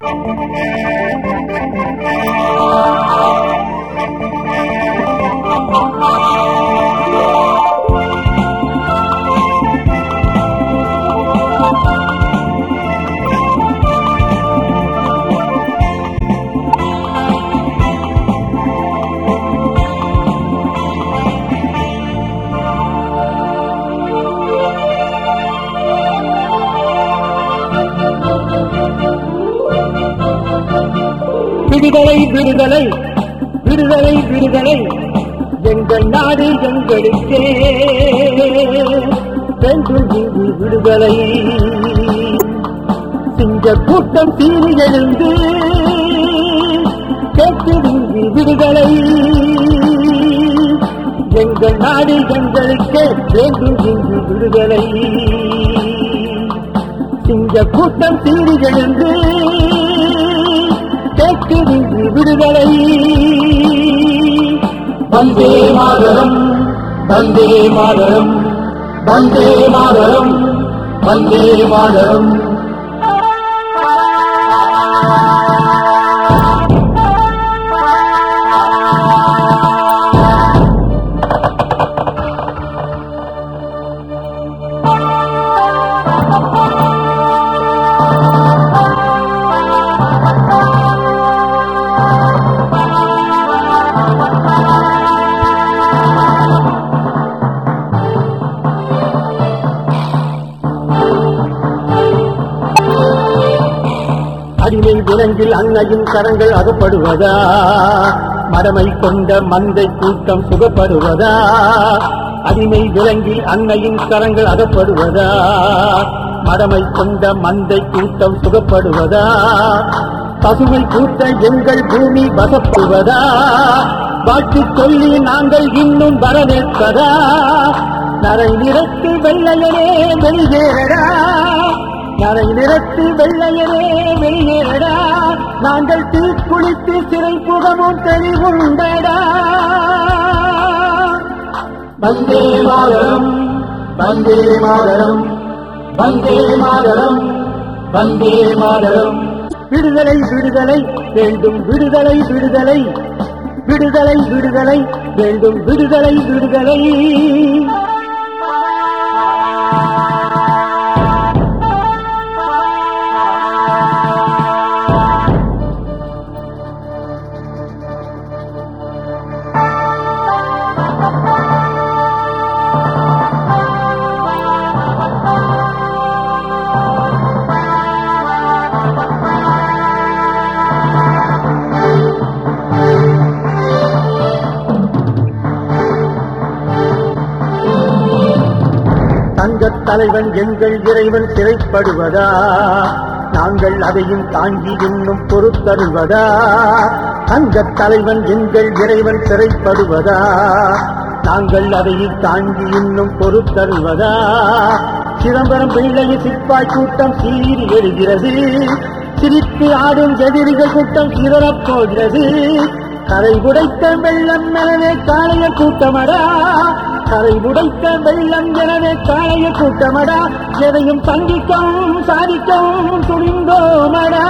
விடுதலை விடுதலை விடுதலை விடுதலை எங்கள் நாடு எங்களுக்கே வேண்டும் இங்கு விடுதலை சிங்க கூட்டம் சீறி எழுந்து கேட்குது விடுதலை எங்கள் நாடு எங்களுக்கே வேண்டும் இங்கு விடுதலை சிங்க கூட்டம் சீறி எழுந்து கேட்குது விடுதலை வந்தே மாதரம் வந்தே மாதரம் வந்தே மாதரம் வந்தே மாதரம் அடிமை விலங்கில் அன்னையின் கரங்கள் அகப்படுவதா மடமை கொண்ட மந்தை கூட்டம் சுகப்படுவதா அடிமை விலங்கில் அன்னையின் கரங்கள் அகப்படுவதா மடமை கொண்ட மந்தை கூட்டம் சுகப்படுவதா பசுமை கூட்ட எங்கள் பூமி வசப்படுவதா வாக்கு சொல்லி நாங்கள் இன்னும் வரவேற்பதா நரை நிறத்து வெள்ளையனே வெளியேறடா நரை நிறத்து வெள்ளையனே வெளியேறடா நாங்கள் தீக்குளித்து சிறை புகமும் தெளிவுண்டடா வந்தே மாதரம் வந்தே மாதரம் வந்தே மாதரம் வந்தே மாதரம் விடுதலை விடுதலை வேண்டும் விடுதலை விடுதலை விடுதலை விடுதலை வேண்டும் விடுதலை விடுதலை தங்கத் தலைவன் எங்கள் இறைவன் சிறைப்படுவதா நாங்கள் அதையும் தாங்கி இன்னும் பொறுத்தருவதா தங்கத் தலைவன் எங்கள் இறைவன் சிறைப்படுவதா நாங்கள் அதையும் தாங்கி இன்னும் பொறுத்தருவதா சிதம்பரம் பிள்ளைய சிப்பாய் கூட்டம் சீறி எழுகிறது சிரித்து ஆடும் எதிரிகள் கூட்டம் சிதறப் போகிறது கரை உடைத்த வெள்ளம் எனவே காளைய கூட்டமடா கரை உடைத்த வெள்ளம் எனவே காளைய கூட்டமடா எதையும் சந்திக்கவும் சாதிக்கவும் துணிந்தோமடா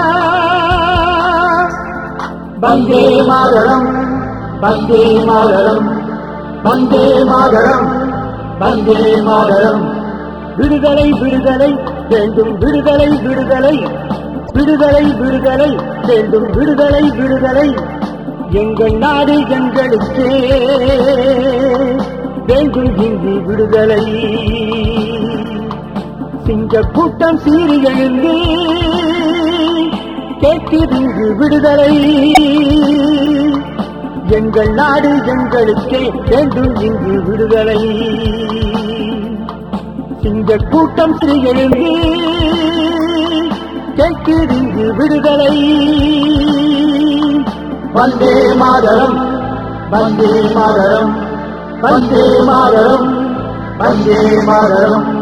வந்தே மாதரம் வந்தே மாதரம் வந்தே மாதரம் வந்தே மாதரம் விடுதலை விடுதலை வேண்டும் விடுதலை விடுதலை விடுதலை விடுதலை வேண்டும் விடுதலை விடுதலை எங்கள் நாடு எங்களுக்கே வேண்டும் இங்கு விடுதலை சிங்க கூட்டம் சீறி எழுந்து கேட்குது இங்கு விடுதலை எங்கள் நாடு எங்களுக்கே வேண்டும் இங்கு விடுதலை சிங்க கூட்டம் ஸ்ரீ எழுந்து கேட்குது இங்கு விடுதலை வந்தே மாதரம் வந்தே மாதரம் வந்தே மாதரம் வந்தே மாதரம்